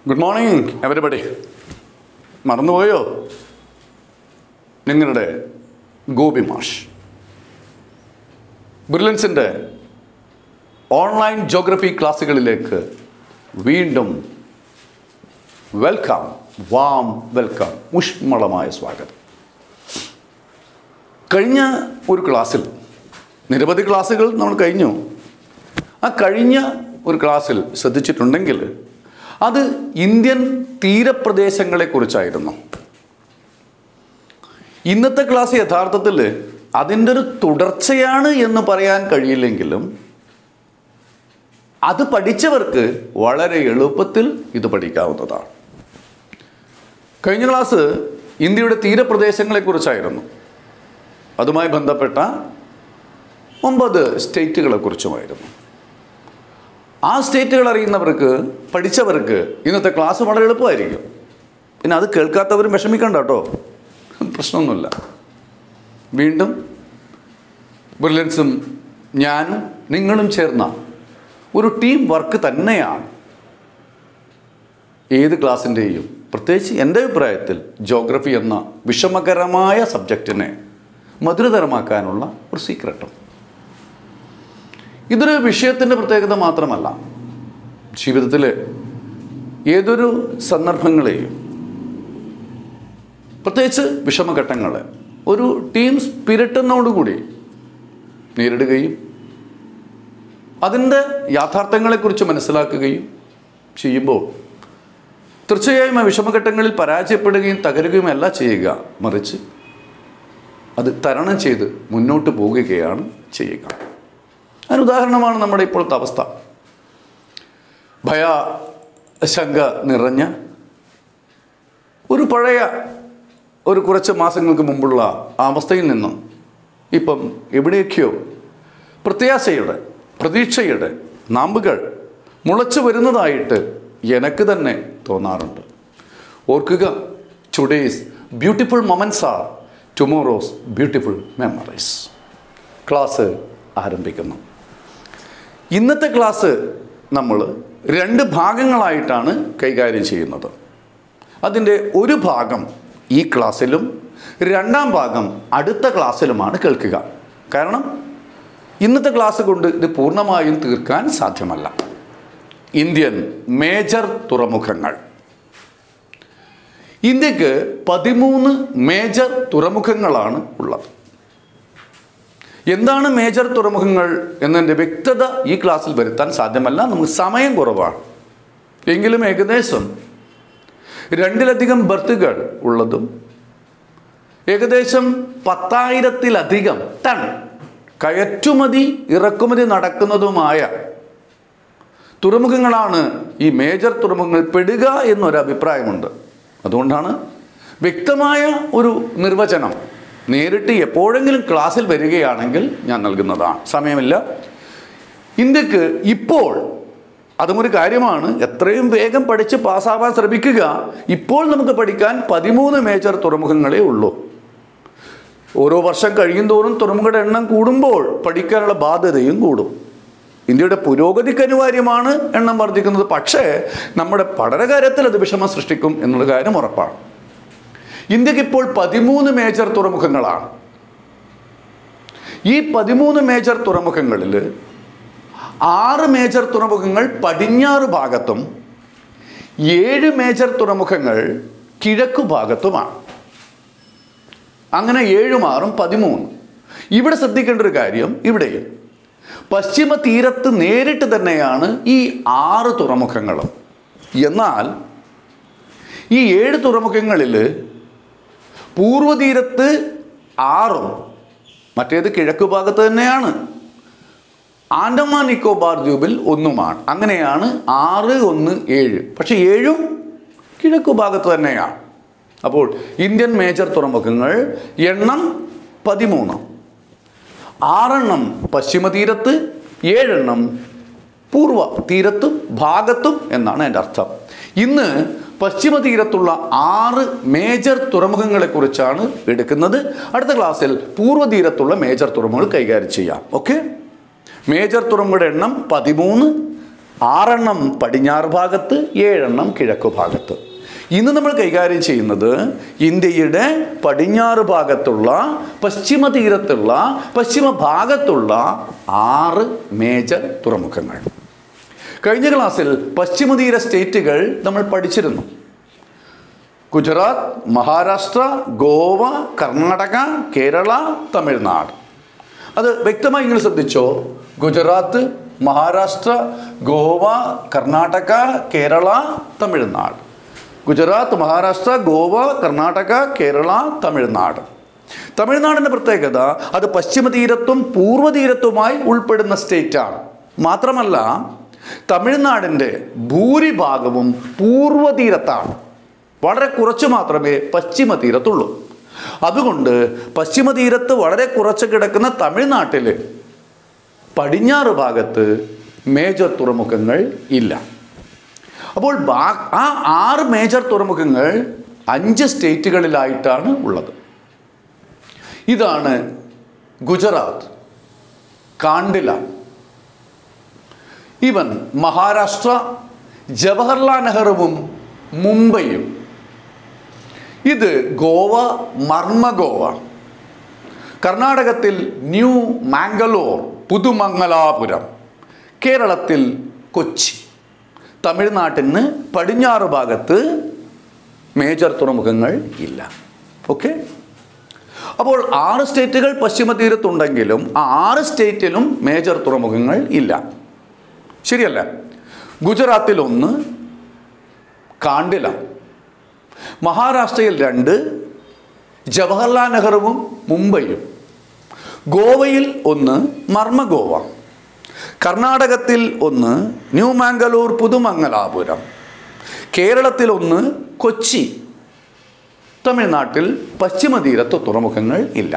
good morning everybody മറന്നുപോയോ നിങ്ങളുടെ ഗോപി മാഷ് ബ്രില്യൻസിൻ്റെ ഓൺലൈൻ ജോഗ്രഫി ക്ലാസ്സുകളിലേക്ക് വീണ്ടും വെൽക്കം വാം വെൽക്കം ഊഷ്മളമായ സ്വാഗതം കഴിഞ്ഞ ഒരു ക്ലാസ്സിൽ നിരവധി ക്ലാസ്സുകൾ നമ്മൾ കഴിഞ്ഞു ആ കഴിഞ്ഞ ഒരു ക്ലാസ്സിൽ ശ്രദ്ധിച്ചിട്ടുണ്ടെങ്കിൽ അത് ഇന്ത്യൻ തീരപ്രദേശങ്ങളെക്കുറിച്ചായിരുന്നു ഇന്നത്തെ ക്ലാസ് യഥാർത്ഥത്തിൽ അതിൻ്റെ ഒരു തുടർച്ചയാണ് എന്ന് പറയാൻ കഴിയില്ലെങ്കിലും അത് പഠിച്ചവർക്ക് വളരെ എളുപ്പത്തിൽ ഇത് പഠിക്കാവുന്നതാണ് കഴിഞ്ഞ ക്ലാസ് ഇന്ത്യയുടെ തീരപ്രദേശങ്ങളെക്കുറിച്ചായിരുന്നു അതുമായി ബന്ധപ്പെട്ട ഒമ്പത് സ്റ്റേറ്റുകളെക്കുറിച്ചുമായിരുന്നു ആ സ്റ്റേറ്റുകൾ അറിയുന്നവർക്ക് പഠിച്ചവർക്ക് ഇന്നത്തെ ക്ലാസ് വളരെ എളുപ്പമായിരിക്കും പിന്നെ അത് കേൾക്കാത്തവരും വിഷമിക്കണ്ട കേട്ടോ പ്രശ്നമൊന്നുമില്ല വീണ്ടും ബ്രില്യൻസും ഞാനും നിങ്ങളും ചേർന്ന ഒരു ടീം വർക്ക് തന്നെയാണ് ഏത് ക്ലാസ്സിൻ്റെയും പ്രത്യേകിച്ച് എൻ്റെ അഭിപ്രായത്തിൽ ജോഗ്രഫി എന്ന വിഷമകരമായ സബ്ജക്റ്റിനെ മധുരതരമാക്കാനുള്ള ഒരു സീക്രട്ടും ഇതൊരു വിഷയത്തിൻ്റെ പ്രത്യേകത മാത്രമല്ല ജീവിതത്തിലെ ഏതൊരു സന്ദർഭങ്ങളെയും പ്രത്യേകിച്ച് വിഷമഘട്ടങ്ങളെ ഒരു ടീം സ്പിരിറ്റുന്നോടുകൂടി നേരിടുകയും അതിൻ്റെ യാഥാർത്ഥ്യങ്ങളെക്കുറിച്ച് മനസ്സിലാക്കുകയും ചെയ്യുമ്പോൾ തീർച്ചയായും ആ വിഷമഘട്ടങ്ങളിൽ പരാജയപ്പെടുകയും തകരുകയും അല്ല ചെയ്യുക മറിച്ച് അത് തരണം ചെയ്ത് മുന്നോട്ട് പോവുകയാണ് ചെയ്യുക അതിന് ഉദാഹരണമാണ് നമ്മുടെ ഇപ്പോഴത്തെ അവസ്ഥ ഭയ ശങ്ക നിറഞ്ഞ ഒരു പഴയ ഒരു കുറച്ച് മാസങ്ങൾക്ക് മുമ്പുള്ള ആ അവസ്ഥയിൽ നിന്നും ഇപ്പം എവിടെയൊക്കെയോ പ്രത്യാശയുടെ പ്രതീക്ഷയുടെ നാമ്പുകൾ മുളച്ചു വരുന്നതായിട്ട് എനിക്ക് തന്നെ തോന്നാറുണ്ട് ഓർക്കുക today's beautiful moments are tomorrow's beautiful memories class ആരംഭിക്കുന്നു ഇന്നത്തെ ക്ലാസ് നമ്മൾ രണ്ട് ഭാഗങ്ങളായിട്ടാണ് കൈകാര്യം ചെയ്യുന്നത് അതിൻ്റെ ഒരു ഭാഗം ഈ ക്ലാസ്സിലും രണ്ടാം ഭാഗം അടുത്ത ക്ലാസ്സിലുമാണ് കേൾക്കുക കാരണം ഇന്നത്തെ ക്ലാസ് കൊണ്ട് ഇത് പൂർണ്ണമായും തീർക്കാൻ സാധ്യമല്ല ഇന്ത്യൻ മേജർ തുറമുഖങ്ങൾ ഇന്ത്യക്ക് പതിമൂന്ന് മേജർ തുറമുഖങ്ങളാണ് ഉള്ളത് എന്താണ് മേജർ തുറമുഖങ്ങൾ എന്നതിൻ്റെ വ്യക്തത ഈ ക്ലാസ്സിൽ വരുത്താൻ സാധ്യമല്ല നമുക്ക് സമയം കുറവാണ് എങ്കിലും ഏകദേശം രണ്ടിലധികം ബർത്തുകൾ ഉള്ളതും ഏകദേശം പത്തായിരത്തിലധികം ടൺ കയറ്റുമതി ഇറക്കുമതി നടക്കുന്നതുമായ തുറമുഖങ്ങളാണ് ഈ മേജർ തുറമുഖങ്ങൾ പെടുക എന്നൊരു അഭിപ്രായമുണ്ട് അതുകൊണ്ടാണ് വ്യക്തമായ ഒരു നിർവചനം നേരിട്ട് എപ്പോഴെങ്കിലും ക്ലാസ്സിൽ വരികയാണെങ്കിൽ ഞാൻ നൽകുന്നതാണ് സമയമില്ല ഇന്ത്യക്ക് ഇപ്പോൾ അതും ഒരു കാര്യമാണ് എത്രയും വേഗം പഠിച്ച് പാസ്സാവാൻ ശ്രമിക്കുക ഇപ്പോൾ നമുക്ക് പഠിക്കാൻ പതിമൂന്ന് മേജർ തുറമുഖങ്ങളേ ഉള്ളൂ ഓരോ വർഷം കഴിയും തോറും തുറമുഖയുടെ എണ്ണം കൂടുമ്പോൾ പഠിക്കാനുള്ള ബാധ്യതയും കൂടും ഇന്ത്യയുടെ പുരോഗതിക്ക് അനിവാര്യമാണ് എണ്ണം വർദ്ധിക്കുന്നത് പക്ഷേ നമ്മുടെ പഠനകാര്യത്തിൽ അത് വിഷമം സൃഷ്ടിക്കും എന്നുള്ള കാര്യം ഉറപ്പാണ് ഇന്ത്യക്ക് ഇപ്പോൾ പതിമൂന്ന് മേജർ തുറമുഖങ്ങളാണ് ഈ പതിമൂന്ന് മേജർ തുറമുഖങ്ങളിൽ ആറ് മേജർ തുറമുഖങ്ങൾ പടിഞ്ഞാറ് ഭാഗത്തും ഏഴ് മേജർ തുറമുഖങ്ങൾ കിഴക്കു ഭാഗത്തുമാണ് അങ്ങനെ ഏഴും ആറും പതിമൂന്ന് ഇവിടെ ശ്രദ്ധിക്കേണ്ട ഒരു കാര്യം ഇവിടെയും പശ്ചിമ തീരത്ത് നേരിട്ട് തന്നെയാണ് ഈ ആറ് തുറമുഖങ്ങളും എന്നാൽ ഈ ഏഴ് തുറമുഖങ്ങളിൽ പൂർവ്വതീരത്ത് ആറും മറ്റേത് കിഴക്കു ഭാഗത്ത് തന്നെയാണ് ആൻഡമാൻ നിക്കോബാർ ദ്വീപിൽ ഒന്നുമാണ് അങ്ങനെയാണ് ആറ് ഒന്ന് ഏഴ് പക്ഷെ ഏഴും കിഴക്കു ഭാഗത്ത് തന്നെയാണ് അപ്പോൾ ഇന്ത്യൻ മേജർ തുറമുഖങ്ങൾ എണ്ണം പതിമൂന്ന് ആറെണ്ണം പശ്ചിമ തീരത്ത് ഏഴെണ്ണം പൂർവ്വ തീരത്തും ഭാഗത്തും എന്നാണ് എൻ്റെ അർത്ഥം ഇന്ന് പശ്ചിമ തീരത്തുള്ള ആറ് മേജർ തുറമുഖങ്ങളെക്കുറിച്ചാണ് എടുക്കുന്നത് അടുത്ത ക്ലാസ്സിൽ പൂർവ്വ തീരത്തുള്ള മേജർ തുറമുഖങ്ങൾ കൈകാര്യം ചെയ്യാം ഓക്കെ മേജർ തുറമുഖയുടെ എണ്ണം പതിമൂന്ന് ആറെണ്ണം പടിഞ്ഞാറ് ഭാഗത്ത് ഏഴെണ്ണം കിഴക്ക് ഭാഗത്ത് ഇന്ന് നമ്മൾ കൈകാര്യം ചെയ്യുന്നത് ഇന്ത്യയുടെ പടിഞ്ഞാറ് ഭാഗത്തുള്ള പശ്ചിമ തീരത്തുള്ള പശ്ചിമ ഭാഗത്തുള്ള ആറ് മേജർ തുറമുഖങ്ങൾ കഴിഞ്ഞ ക്ലാസ്സിൽ പശ്ചിമ തീര സ്റ്റേറ്റുകൾ നമ്മൾ പഠിച്ചിരുന്നു ഗുജറാത്ത് മഹാരാഷ്ട്ര ഗോവ കർണാടക കേരള തമിഴ്നാട് അത് വ്യക്തമായി നിങ്ങൾ ശ്രദ്ധിച്ചോ ഗുജറാത്ത് മഹാരാഷ്ട്ര ഗോവ കർണാടക കേരള തമിഴ്നാട് ഗുജറാത്ത് മഹാരാഷ്ട്ര ഗോവ കർണാടക കേരള തമിഴ്നാട് തമിഴ്നാടിൻ്റെ പ്രത്യേകത അത് പശ്ചിമ തീരത്തും പൂർവ്വ തീരത്തുമായി ഉൾപ്പെടുന്ന സ്റ്റേറ്റാണ് മാത്രമല്ല തമിഴ്നാടിൻ്റെ ഭൂരിഭാഗവും പൂർവ്വ തീരത്താണ് വളരെ കുറച്ച് മാത്രമേ പശ്ചിമ തീരത്തുള്ളൂ അതുകൊണ്ട് പശ്ചിമ തീരത്ത് വളരെ കുറച്ച് കിടക്കുന്ന തമിഴ്നാട്ടിൽ പടിഞ്ഞാറ് ഭാഗത്ത് മേജർ തുറമുഖങ്ങൾ ഇല്ല അപ്പോൾ ബാ ആ ആറ് മേജർ തുറമുഖങ്ങൾ അഞ്ച് സ്റ്റേറ്റുകളിലായിട്ടാണ് ഉള്ളത് ഇതാണ് ഗുജറാത്ത് കാണ്ടില ഇവൻ മഹാരാഷ്ട്ര ജവഹർലാൽ നെഹ്റുവും മുംബൈയും ഇത് ഗോവ മർമ്മ ഗോവ കർണാടകത്തിൽ ന്യൂ മാംഗലോർ പുതുമംഗലാപുരം കേരളത്തിൽ കൊച്ചി തമിഴ്നാട്ടിന് പടിഞ്ഞാറ് ഭാഗത്ത് മേജർ തുറമുഖങ്ങൾ ഇല്ല ഓക്കെ അപ്പോൾ ആറ് സ്റ്റേറ്റുകൾ പശ്ചിമ തീരത്തുണ്ടെങ്കിലും ആ ആറ് സ്റ്റേറ്റിലും മേജർ തുറമുഖങ്ങൾ ഇല്ല ശരിയല്ല ഗുജറാത്തിൽ ഒന്ന് കാണ്ടില മഹാരാഷ്ട്രയിൽ രണ്ട് ജവഹർലാൽ നെഹ്റുവും മുംബൈയും ഗോവയിൽ ഒന്ന് മർമ്മ ഗോവ കർണാടകത്തിൽ ഒന്ന് ന്യൂ മാംഗലൂർ പുതുമംഗലാപുരം കേരളത്തിൽ ഒന്ന് കൊച്ചി തമിഴ്നാട്ടിൽ പശ്ചിമ തീരത്ത് തുറമുഖങ്ങൾ ഇല്ല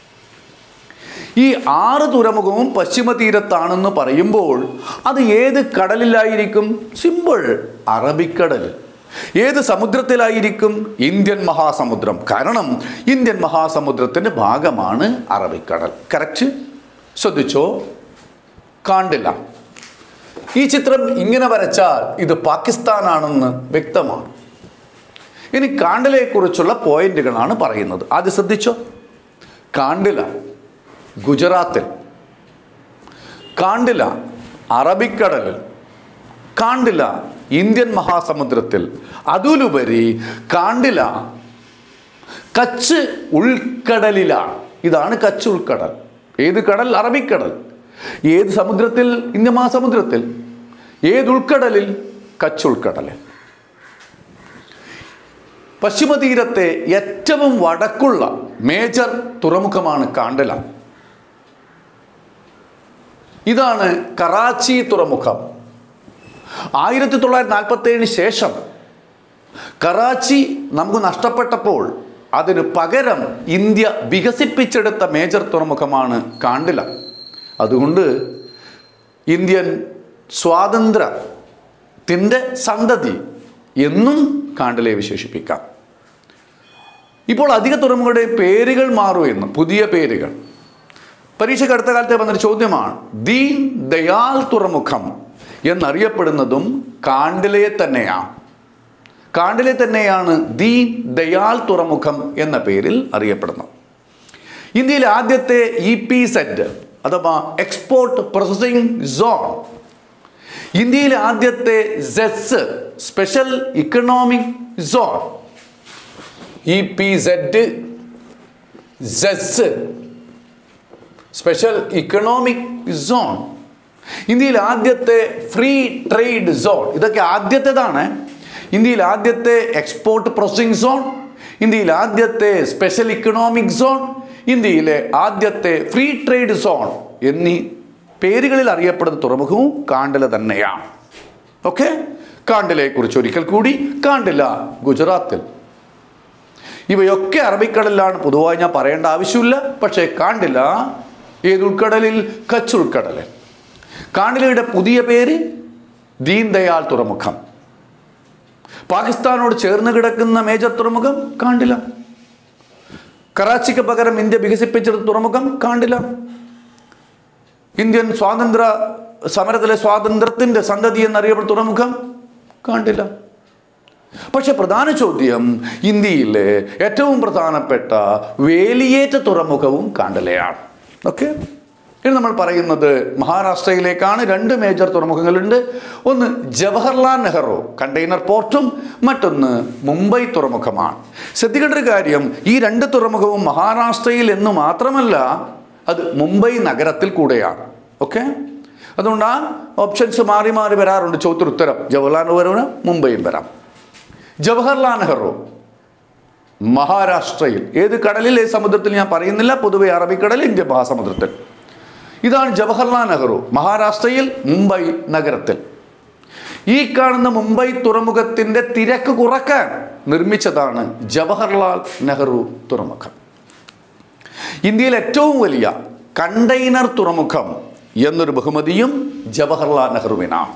ഈ ആറ് തുറമുഖവും പശ്ചിമ തീരത്താണെന്ന് പറയുമ്പോൾ അത് ഏത് കടലിലായിരിക്കും സിമ്പിൾ അറബിക്കടൽ ഏത് സമുദ്രത്തിലായിരിക്കും ഇന്ത്യൻ മഹാസമുദ്രം കാരണം ഇന്ത്യൻ മഹാസമുദ്രത്തിൻ്റെ ഭാഗമാണ് അറബിക്കടൽ കറക്റ്റ് ശ്രദ്ധിച്ചോ കാണ്ടില്ല ഈ ചിത്രം ഇങ്ങനെ വരച്ചാൽ ഇത് പാകിസ്ഥാനാണെന്ന് വ്യക്തമാണ് ഇനി കാണ്ടിലയെക്കുറിച്ചുള്ള പോയിന്റുകളാണ് പറയുന്നത് ആദ്യം ശ്രദ്ധിച്ചോ കാണ്ടില ഗുജറാത്തിൽ കാണ്ടില അറബിക്കടലിൽ കാണ്ടില ഇന്ത്യൻ മഹാസമുദ്രത്തിൽ അതിലുപരി കാണ്ടില കച്ച് ഉൾക്കടലിലാണ് ഇതാണ് കച്ച് ഉൾക്കടൽ ഏത് കടൽ അറബിക്കടൽ ഏത് സമുദ്രത്തിൽ ഇന്ത്യൻ മഹാസമുദ്രത്തിൽ ഏത് ഉൾക്കടലിൽ കച്ച് ഉൾക്കടലിൽ പശ്ചിമ തീരത്തെ ഏറ്റവും വടക്കുള്ള മേജർ തുറമുഖമാണ് കാണ്ടില ഇതാണ് കറാച്ചി തുറമുഖം ആയിരത്തി തൊള്ളായിരത്തി നാൽപ്പത്തി ഏഴിന് ശേഷം കറാച്ചി നമുക്ക് നഷ്ടപ്പെട്ടപ്പോൾ അതിന് പകരം ഇന്ത്യ വികസിപ്പിച്ചെടുത്ത മേജർ തുറമുഖമാണ് കാണ്ടില അതുകൊണ്ട് ഇന്ത്യൻ സ്വാതന്ത്ര്യത്തിൻ്റെ സന്തതി എന്നും കാണ്ടിലയെ വിശേഷിപ്പിക്കാം ഇപ്പോൾ അധിക തുറമുഖങ്ങളുടെ പേരുകൾ മാറുമെന്ന് പുതിയ പേരുകൾ പരീക്ഷയ്ക്ക് അടുത്ത കാലത്തെ വന്നൊരു ചോദ്യമാണ് ദീൻ ദയാൽ തുറമുഖം എന്നറിയപ്പെടുന്നതും കാണ്ടിലയെ തന്നെയാണ് കാണ്ടിലെ തന്നെയാണ് ദീൻ ദയാൽ തുറമുഖം എന്ന പേരിൽ അറിയപ്പെടുന്നത് ഇന്ത്യയിലെ ആദ്യത്തെ ഇ പി സെറ്റ് അഥവാ എക്സ്പോർട്ട് പ്രോസസ്സിംഗ് സോൺ ഇന്ത്യയിലെ ആദ്യത്തെ SEZ special economic zone E P Z SEZ special economic zone ഇന്ത്യയിൽ ആദ്യത്തെ ഫ്രീ ട്രേഡ് സോൺ ഇതൊക്കെ ആദ്യത്തേതാണ് ഇന്ത്യയിൽ ആദ്യത്തെ എക്സ്പോർട്ട് പ്രോസസ്സിംഗ് സോൺ ഇന്ത്യയിൽ ആദ്യത്തെ സ്പെഷ്യൽ ഇക്കണോമിക് സോൺ ഇന്ത്യയിലെ ആദ്യത്തെ ഫ്രീ ട്രേഡ് സോൺ എന്നീ പേരുകളിൽ അറിയപ്പെടുന്ന തുറമുഖവും കാണ്ടില തന്നെയാണ് ഓക്കെ കാണ്ടിലയെക്കുറിച്ച് ഒരിക്കൽ കൂടി കാണ്ടില ഗുജറാത്തിൽ ഇവയൊക്കെ അറബിക്കടലിലാണ് പൊതുവായി ഞാൻ പറയേണ്ട ആവശ്യമില്ല പക്ഷേ കാണ്ടില ഏത് ഉൾക്കടലിൽ കച്ച് ഉൾക്കടലിൽ കാണ്ടിലയുടെ പുതിയ പേര് ദീൻ ദയാൽ തുറമുഖം പാകിസ്ഥാനോട് ചേർന്ന് കിടക്കുന്ന മേജർ തുറമുഖം കാണ്ടില കറാച്ചിക്ക് പകരം ഇന്ത്യ വികസിപ്പിച്ചെടുത്ത തുറമുഖം കാണ്ടില ഇന്ത്യൻ സ്വാതന്ത്ര്യ സമരത്തിലെ സ്വാതന്ത്ര്യത്തിൻ്റെ സന്തതി എന്നറിയപ്പെട്ട തുറമുഖം കണ്ടില്ല പക്ഷെ പ്രധാന ചോദ്യം ഇന്ത്യയിലെ ഏറ്റവും പ്രധാനപ്പെട്ട വേലിയേറ്റ തുറമുഖവും കാണ്ടലയാണ് ഓക്കെ ഇനി നമ്മൾ പറയുന്നത് മഹാരാഷ്ട്രയിലേക്കാണ് രണ്ട് മേജർ തുറമുഖങ്ങളുണ്ട് ഒന്ന് ജവഹർലാൽ നെഹ്റു കണ്ടെയ്നർ പോർട്ടും മറ്റൊന്ന് മുംബൈ തുറമുഖമാണ് ശ്രദ്ധിക്കേണ്ട ഒരു കാര്യം ഈ രണ്ട് തുറമുഖവും മഹാരാഷ്ട്രയിൽ എന്ന് മാത്രമല്ല അത് മുംബൈ നഗരത്തിൽ കൂടെയാണ് ഓക്കെ അതുകൊണ്ട് ആ ഓപ്ഷൻസ് മാറി മാറി വരാറുണ്ട് ചോദ്യോത്തരം ജവഹർലാൽ നെഹ്റുവിന് മുംബൈയും വരാം ജവഹർലാൽ നെഹ്റു മഹാരാഷ്ട്രയിൽ ഏത് കടലിൽ ഏത് സമുദ്രത്തിൽ ഞാൻ പറയുന്നില്ല പൊതുവെ അറബിക്കടൽ ഇന്ത്യ മഹാസമുദ്രത്തിൽ ഇതാണ് ജവഹർലാൽ നെഹ്റു മഹാരാഷ്ട്രയിൽ മുംബൈ നഗരത്തിൽ ഈ കാണുന്ന മുംബൈ തുറമുഖത്തിൻ്റെ തിരക്ക് കുറക്കാൻ നിർമ്മിച്ചതാണ് ജവഹർലാൽ നെഹ്റു തുറമുഖം ഇന്ത്യയിൽ ഏറ്റവും വലിയ കണ്ടെയ്നർ തുറമുഖം എന്നൊരു ബഹുമതിയും ജവഹർലാൽ നെഹ്റുവിനാണ്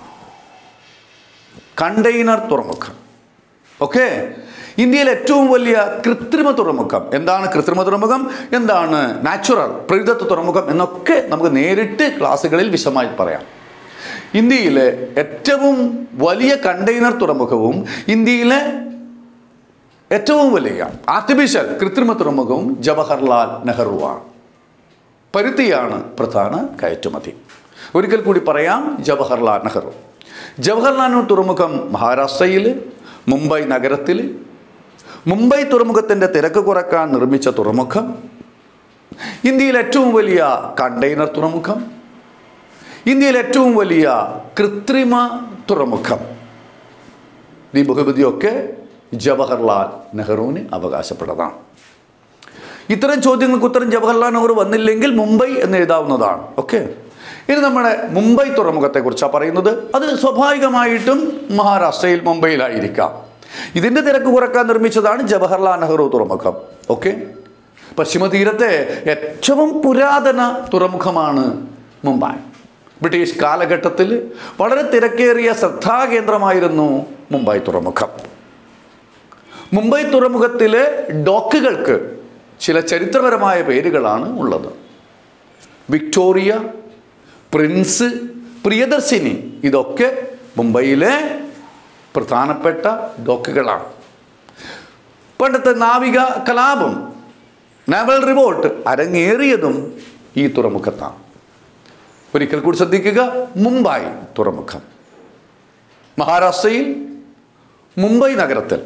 കണ്ടെയ്നർ തുറമുഖം ഓക്കെ ഇന്ത്യയിലെ ഏറ്റവും വലിയ കൃത്രിമ തുറമുഖം എന്താണ് കൃത്രിമ തുറമുഖം എന്താണ് നാച്ചുറൽ പ്രകൃതത്വ തുറമുഖം എന്നൊക്കെ നമുക്ക് നേരിട്ട് ക്ലാസ്സുകളിൽ വിശദമായി പറയാം ഇന്ത്യയിലെ ഏറ്റവും വലിയ കണ്ടെയ്നർ തുറമുഖവും ഇന്ത്യയിലെ ഏറ്റവും വലിയ ആർട്ടിഫിഷ്യൽ കൃത്രിമ തുറമുഖവും ജവഹർലാൽ നെഹ്റുവാണ് പരുത്തിയാണ് പ്രധാന കയറ്റുമതി ഒരിക്കൽ കൂടി പറയാം ജവഹർലാൽ നെഹ്റു ജവഹർലാൽ നെഹ്റു തുറമുഖം മഹാരാഷ്ട്രയിൽ മുംബൈ നഗരത്തിൽ മുംബൈ തുറമുഖത്തിൻ്റെ തിരക്ക് കുറക്കാൻ നിർമ്മിച്ച തുറമുഖം ഇന്ത്യയിൽ ഏറ്റവും വലിയ കണ്ടെയ്നർ തുറമുഖം ഇന്ത്യയിൽ ഏറ്റവും വലിയ കൃത്രിമ തുറമുഖം ഈ ബഹുമതിയൊക്കെ ജവഹർലാൽ നെഹ്റുവിന് അവകാശപ്പെട്ടതാണ് ഇത്തരം ചോദ്യങ്ങൾക്ക് ഉത്തരം ജവഹർലാൽ നെഹ്റു വന്നില്ലെങ്കിൽ മുംബൈ എന്ന് എഴുതാവുന്നതാണ് ഓക്കെ ഇനി നമ്മുടെ മുംബൈ തുറമുഖത്തെക്കുറിച്ചാണ് പറയുന്നത് അത് സ്വാഭാവികമായിട്ടും മഹാരാഷ്ട്രയിൽ മുംബൈയിലായിരിക്കാം ഇതിൻ്റെ തിരക്ക് കുറക്കാൻ നിർമ്മിച്ചതാണ് ജവഹർലാൽ നെഹ്റു തുറമുഖം ഓക്കെ പശ്ചിമ തീരത്തെ ഏറ്റവും പുരാതന തുറമുഖമാണ് മുംബൈ ബ്രിട്ടീഷ് കാലഘട്ടത്തിൽ വളരെ തിരക്കേറിയ ശ്രദ്ധാകേന്ദ്രമായിരുന്നു മുംബൈ തുറമുഖം മുംബൈ തുറമുഖത്തിലെ ഡോക്കുകൾക്ക് ചില ചരിത്രപരമായ പേരുകളാണ് ഉള്ളത് വിക്ടോറിയ പ്രിൻസ് പ്രിയദർശിനി ഇതൊക്കെ മുംബൈയിലെ പ്രധാനപ്പെട്ട ഡോക്കുകളാണ് പണ്ടത്തെ നാവിക കലാപം നാവൽ റിവോൾട്ട് അരങ്ങേറിയതും ഈ തുറമുഖത്താണ് ഒരിക്കൽ കൂടി ശ്രദ്ധിക്കുക മുംബൈ തുറമുഖം മഹാരാഷ്ട്രയിൽ മുംബൈ നഗരത്തിൽ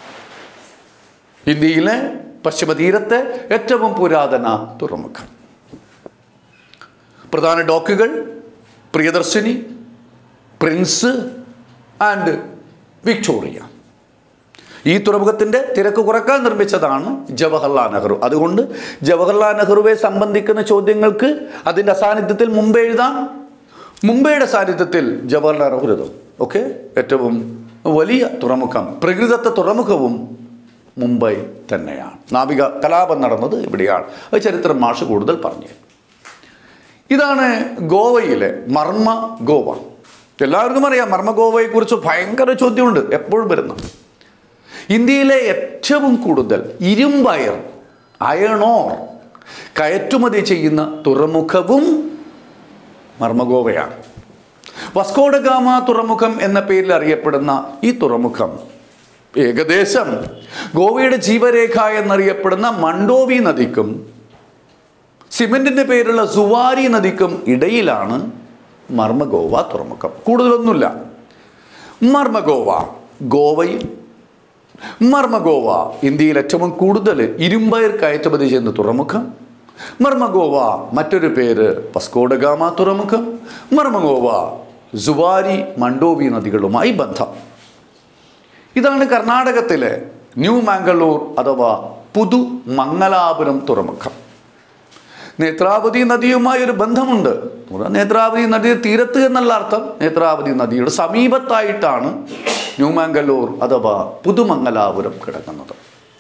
ഇന്ത്യയിലെ പശ്ചിമ തീരത്തെ ഏറ്റവും പുരാതന തുറമുഖം പ്രധാന ഡോക്കുകൾ പ്രിയദർശിനി പ്രിൻസ് ആൻഡ് വിക്ടോറിയ ഈ തുറമുഖത്തിൻ്റെ തിരക്ക് കുറക്കാൻ നിർമ്മിച്ചതാണ് ജവഹർലാൽ നെഹ്റു അതുകൊണ്ട് ജവഹർലാൽ നെഹ്റുവെ സംബന്ധിക്കുന്ന ചോദ്യങ്ങൾക്ക് അതിൻ്റെ അസാന്നിധ്യത്തിൽ മുമ്പ് എഴുതാം മുംബൈയുടെ സാന്നിധ്യത്തിൽ ജവഹർലാൽ നെഹ്റു എഴുതും ഓക്കെ ഏറ്റവും വലിയ തുറമുഖം പ്രകൃതത്തെ തുറമുഖവും മുംബൈ തന്നെയാണ് നാവിക കലാപം നടന്നത് ഇവിടെയാണ് അത് ചരിത്രം മാഷ് കൂടുതൽ പറഞ്ഞു ഇതാണ് ഗോവയിലെ മർമ്മ ഗോവ എല്ലാവർക്കും അറിയാം മർമ്മ ഗോവയെക്കുറിച്ച് ഭയങ്കര ചോദ്യമുണ്ട് എപ്പോഴും വരുന്ന ഇന്ത്യയിലെ ഏറ്റവും കൂടുതൽ ഇരുമ്പയർ അയണോർ കയറ്റുമതി ചെയ്യുന്ന തുറമുഖവും മർമ്മഗോവയാണ് വസ്കോഡഗാമ തുറമുഖം എന്ന പേരിൽ അറിയപ്പെടുന്ന ഈ തുറമുഖം ഏകദേശം ഗോവയുടെ ജീവരേഖ എന്നറിയപ്പെടുന്ന മണ്ടോവി നദിക്കും സിമെന്റിന്റെ പേരുള്ള സുവാരി നദിക്കും ഇടയിലാണ് മർമ്മഗോവ തുറമുഖം കൂടുതലൊന്നുമില്ല മർമ്മഗോവ ഗോവയിൽ മർമ്മഗോവ ഇന്ത്യയിൽ ഏറ്റവും കൂടുതൽ ഇരുമ്പയർ കയറ്റുമതി ചെയ്യുന്ന തുറമുഖം മർമ്മഗോവ മറ്റൊരു പേര് പസ്കോഡഗാമ തുറമുഖം മർമ്മഗോവ സുവാരി മണ്ടോവി നദികളുമായി ബന്ധം ഇതാണ് കർണാടകത്തിലെ ന്യൂ മാംഗളൂർ അഥവാ പുതു മംഗലാപുരം തുറമുഖം നേത്രാവതി നദിയുമായി ഒരു ബന്ധമുണ്ട് നേത്രാവതി നദിയുടെ തീരത്ത് എന്നുള്ള അർത്ഥം നേത്രാവതി നദിയുടെ സമീപത്തായിട്ടാണ് ന്യൂമാംഗലൂർ അഥവാ പുതുമംഗലാപുരം കിടക്കുന്നത്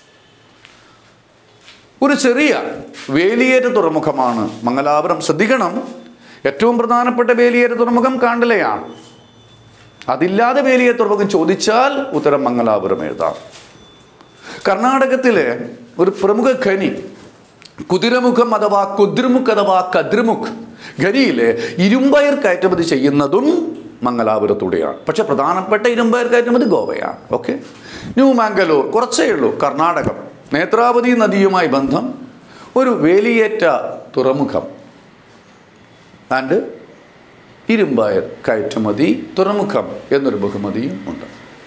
ഒരു ചെറിയ വേലിയേറ്റ തുറമുഖമാണ് മംഗലാപുരം ശ്രദ്ധിക്കണം ഏറ്റവും പ്രധാനപ്പെട്ട വേലിയേറ്റ തുറമുഖം കാണ്ടലയാണ് അതില്ലാതെ വേലിയേറ്റ തുറമുഖം ചോദിച്ചാൽ ഉത്തരം മംഗലാപുരം എഴുതാം കർണാടകത്തിലെ ഒരു പ്രമുഖ ഖനി കുതിരമുഖം അഥവാ കുദ്രുമുഖ് അഥവാ കദ്രുമുഖ് ഖനിയിലെ ഇരുമ്പയർ കയറ്റുമതി ചെയ്യുന്നതും മംഗലാപുരത്തൂടെയാണ് പക്ഷെ പ്രധാനപ്പെട്ട ഇരുമ്പയർ കയറ്റുമതി ഗോവയാണ് ഓക്കെ ന്യൂ മാംഗലൂർ കുറച്ചേ ഉള്ളൂ കർണാടകം നേത്രാവതി നദിയുമായി ബന്ധം ഒരു വേലിയേറ്റ തുറമുഖം ആൻഡ് ഇരുമ്പയർ കയറ്റുമതി തുറമുഖം എന്നൊരു ബഹുമതിയും ഉണ്ട്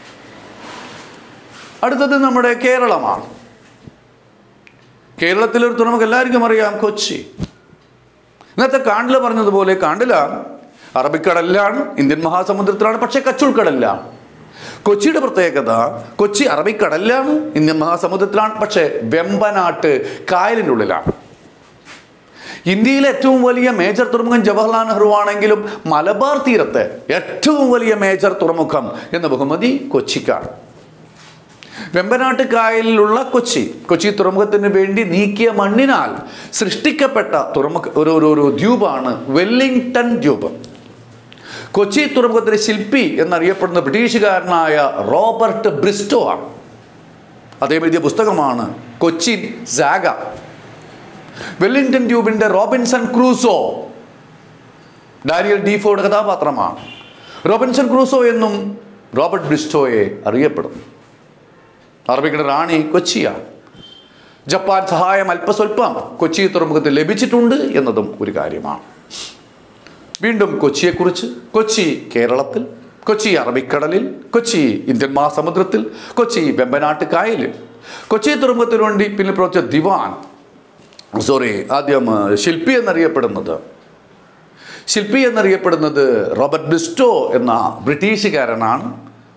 അടുത്തത് നമ്മുടെ കേരളമാണ് കേരളത്തിലൊരു തുറമുഖം എല്ലാവർക്കും അറിയാം കൊച്ചി ഇന്നത്തെ കാണ്ടില പറഞ്ഞതുപോലെ കാണ്ടില അറബിക്കടലിലാണ് ഇന്ത്യൻ മഹാസമുദ്രത്തിലാണ് പക്ഷേ കച്ചുൾക്കടലിലാണ് കൊച്ചിയുടെ പ്രത്യേകത കൊച്ചി അറബിക്കടലിലാണ് ഇന്ത്യൻ മഹാസമുദ്രത്തിലാണ് പക്ഷേ വെമ്പനാട്ട് കായലിൻ്റെ ഉള്ളിലാണ് ഇന്ത്യയിലെ ഏറ്റവും വലിയ മേജർ തുറമുഖം ജവഹർലാൽ നെഹ്റു ആണെങ്കിലും മലബാർ തീരത്തെ ഏറ്റവും വലിയ മേജർ തുറമുഖം എന്ന ബഹുമതി കൊച്ചിക്കാണ് വെമ്പനാട്ട് കായലിലുള്ള കൊച്ചി കൊച്ചി തുറമുഖത്തിന് വേണ്ടി നീക്കിയ മണ്ണിനാൽ സൃഷ്ടിക്കപ്പെട്ട തുറമുഖ ഒരു ഒരു ഒരു ദ്വീപാണ് വെല്ലിംഗ്ടൺ ദ്വീപ് കൊച്ചി തുറമുഖത്തിലെ ശില്പി എന്നറിയപ്പെടുന്ന ബ്രിട്ടീഷുകാരനായ റോബർട്ട് ബ്രിസ്റ്റോ ആണ് അദ്ദേഹം എഴുതിയ പുസ്തകമാണ് കൊച്ചിൻ സാഗ വെല്ലിംഗ്ടൺ ട്യൂബിൻ്റെ റോബിൻസൺ ക്രൂസോ ഡാനിയൽ ഡീഫോയുടെ കഥാപാത്രമാണ് റോബിൻസൺ ക്രൂസോ എന്നും റോബർട്ട് ബ്രിസ്റ്റോയെ അറിയപ്പെടുന്നു അറബിക്കട റാണി കൊച്ചിയാണ് ജപ്പാൻ സഹായം അല്പസ്വല്പം കൊച്ചി തുറമുഖത്തിൽ ലഭിച്ചിട്ടുണ്ട് എന്നതും ഒരു കാര്യമാണ് വീണ്ടും കൊച്ചിയെക്കുറിച്ച് കൊച്ചി കേരളത്തിൽ കൊച്ചി അറബിക്കടലിൽ കൊച്ചി ഇന്ത്യൻ മഹാസമുദ്രത്തിൽ കൊച്ചി വെമ്പനാട്ട് കായലിൽ കൊച്ചി തുറമുഖത്തിന് വേണ്ടി പിന്നെ പ്രവർത്തിച്ച ദിവാൻ സോറി ആദ്യം ശില്പി എന്നറിയപ്പെടുന്നത് ശില്പി എന്നറിയപ്പെടുന്നത് റോബർട്ട് ബിസ്റ്റോ എന്ന ബ്രിട്ടീഷുകാരനാണ്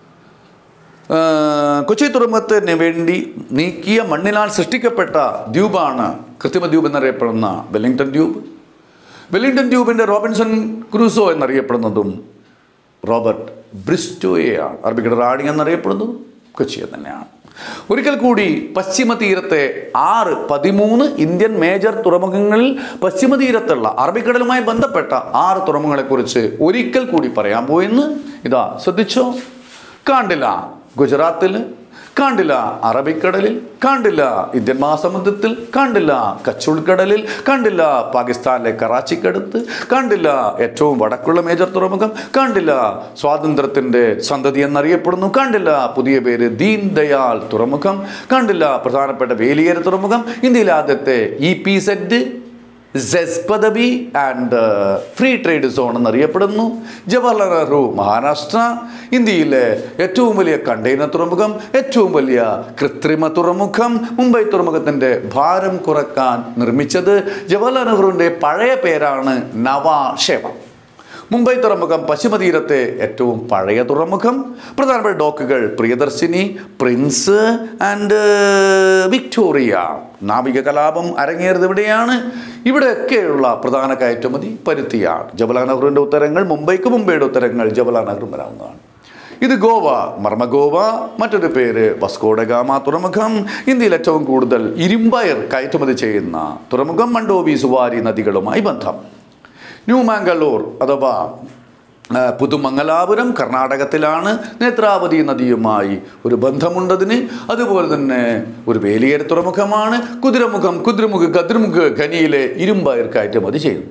കൊച്ചി തുറമുഖത്തിന് വേണ്ടി നീക്കിയ മണ്ണിനാൽ സൃഷ്ടിക്കപ്പെട്ട ദ്വീപാണ് കൃത്രിമ ദ്വീപ് എന്നറിയപ്പെടുന്ന വെല്ലിംഗ്ടൺ ദ്വീപ് വെല്ലിംഗ്ടൺ ദ്വീപിൻ്റെ റോബിൻസൺ ക്രൂസോ എന്നറിയപ്പെടുന്നതും റോബർട്ട് ബ്രിസ്റ്റോയെയാണ് അറബിക്കട റാണി എന്നറിയപ്പെടുന്നതും കൊച്ചിയെ തന്നെയാണ് ഒരിക്കൽ കൂടി പശ്ചിമ തീരത്തെ ആറ് പതിമൂന്ന് ഇന്ത്യൻ മേജർ തുറമുഖങ്ങളിൽ പശ്ചിമ തീരത്തുള്ള അറബിക്കടലുമായി ബന്ധപ്പെട്ട ആറ് തുറമുഖങ്ങളെക്കുറിച്ച് ഒരിക്കൽ കൂടി പറയാൻ പോയെന്ന് ഇതാ ശ്രദ്ധിച്ചോ കാണ്ടില്ല ഗുജറാത്തിൽ കാണ്ടില്ല അറബിക്കടലിൽ കാണ്ടില്ല ഇന്ത്യൻ മഹാസമുദ്രത്തിൽ കാണ്ടില്ല കച്ചുൾക്കടലിൽ കണ്ടില്ല പാകിസ്ഥാനിലെ കറാച്ചിക്കടുത്ത് കണ്ടില്ല ഏറ്റവും വടക്കുള്ള മേജർ തുറമുഖം കണ്ടില്ല സ്വാതന്ത്ര്യത്തിൻ്റെ സന്തതി എന്നറിയപ്പെടുന്നു കണ്ടില്ല പുതിയ പേര് ദീൻ ദയാൽ തുറമുഖം കണ്ടില്ല പ്രധാനപ്പെട്ട വേലിയേര തുറമുഖം ഇന്ത്യയിലെ ആദ്യത്തെ ഇ പി സെറ്റ് സെസ് പദവി ആൻഡ് ഫ്രീ ട്രേഡ് സോൺ എന്നറിയപ്പെടുന്നു ജവഹർലാൽ നെഹ്റു മഹാരാഷ്ട്ര ഇന്ത്യയിലെ ഏറ്റവും വലിയ കണ്ടെയ്നർ തുറമുഖം ഏറ്റവും വലിയ കൃത്രിമ തുറമുഖം മുംബൈ തുറമുഖത്തിൻ്റെ ഭാരം കുറക്കാൻ നിർമ്മിച്ചത് ജവഹർലാൽ നെഹ്റുവിൻ്റെ പഴയ പേരാണ് നവാഷേവ മുംബൈ തുറമുഖം പശ്ചിമ തീരത്തെ ഏറ്റവും പഴയ തുറമുഖം പ്രധാനപ്പെട്ട ഡോക്കുകൾ പ്രിയദർശിനി പ്രിൻസ് ആൻഡ് വിക്ടോറിയ നാവിക കലാപം അരങ്ങേറിയത് ഇവിടെയാണ് ഇവിടെയൊക്കെയുള്ള പ്രധാന കയറ്റുമതി പരുത്തിയാണ് ജവഹർലാൽ നെഹ്റുവിൻ്റെ ഉത്തരങ്ങൾ മുംബൈക്ക് മുംബൈയുടെ ഉത്തരങ്ങൾ ജവഹർലാൽ നെഹ്റു വരാവുന്നതാണ് ഇത് ഗോവ മർമഗോവ മറ്റൊരു പേര് വസ്കോഡഗാമ തുറമുഖം ഇന്ത്യയിൽ ഏറ്റവും കൂടുതൽ ഇരുമ്പയർ കയറ്റുമതി ചെയ്യുന്ന തുറമുഖം മണ്ടോവി സുവാരി നദികളുമായി ബന്ധം ന്യൂ മാംഗളൂർ അഥവാ ആ, പുതുമംഗലാപുരം കർണാടകത്തിലാണ് നേത്രാവതി നദിയുമായി ഒരു ബന്ധമുണ്ടതിന് അതുപോലെ തന്നെ ഒരു വേലിയേര തുറമുഖമാണ് കുതിരമുഖം കുതിരമുഖ് ഗദ്രമുഖ് ഖനിയിലെ ഇരുമ്പയർ കയറ്റുമതി ചെയ്യുന്നു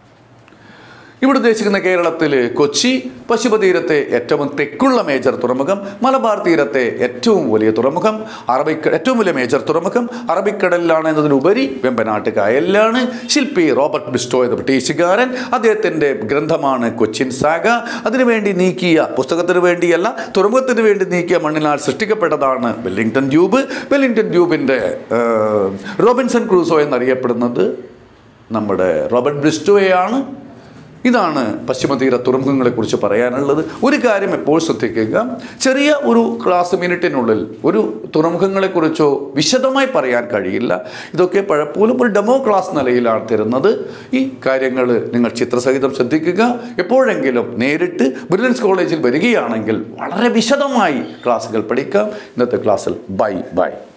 ഇവിടെ ഉദ്ദേശിക്കുന്ന കേരളത്തിൽ കൊച്ചി പശ്ചിമ തീരത്തെ ഏറ്റവും തെക്കുള്ള മേജർ തുറമുഖം മലബാർ തീരത്തെ ഏറ്റവും വലിയ തുറമുഖം അറബിക്ക ഏറ്റവും വലിയ മേജർ തുറമുഖം അറബിക്കടലിലാണ് എന്നതിനുപരി വെമ്പനാട്ട് കായലിലാണ് ശില്പി റോബർട്ട് ബിസ്റ്റോ എന്ന ബ്രിട്ടീഷുകാരൻ അദ്ദേഹത്തിൻ്റെ ഗ്രന്ഥമാണ് കൊച്ചിൻ സാഗ അതിനുവേണ്ടി നീക്കിയ പുസ്തകത്തിന് വേണ്ടിയല്ല തുറമുഖത്തിന് വേണ്ടി നീക്കിയ മണ്ണിനാൽ സൃഷ്ടിക്കപ്പെട്ടതാണ് വെല്ലിംഗ്ടൺ ദ്വീപ് വെല്ലിംഗ്ടൺ ദ്വീപിൻ്റെ റോബിൻസൺ ക്രൂസോ എന്നറിയപ്പെടുന്നത് നമ്മുടെ റോബർട്ട് ബ്രിസ്റ്റോയാണ് ഇതാണ് പശ്ചിമതീര തുറമുഖങ്ങളെക്കുറിച്ച് പറയാനുള്ളത് ഒരു കാര്യം എപ്പോൾ ശ്രദ്ധിക്കുക ചെറിയ ഒരു ക്ലാസ് മിനിറ്റിനുള്ളിൽ ഒരു തുറമുഖങ്ങളെക്കുറിച്ചോ വിശദമായി പറയാൻ കഴിയില്ല ഇതൊക്കെ പലപ്പോഴും ഒരു ഡെമോ ക്ലാസ് നിലയിലാണ് തരുന്നത് ഈ കാര്യങ്ങൾ നിങ്ങൾ ചിത്രസഹിതം ശ്രദ്ധിക്കുക എപ്പോഴെങ്കിലും നേരിട്ട് ബ്രില്യൻസ് കോളേജിൽ വരികയാണെങ്കിൽ വളരെ വിശദമായി ക്ലാസ്സുകൾ പഠിക്കാം ഇന്നത്തെ ക്ലാസ്സിൽ ബൈ ബൈ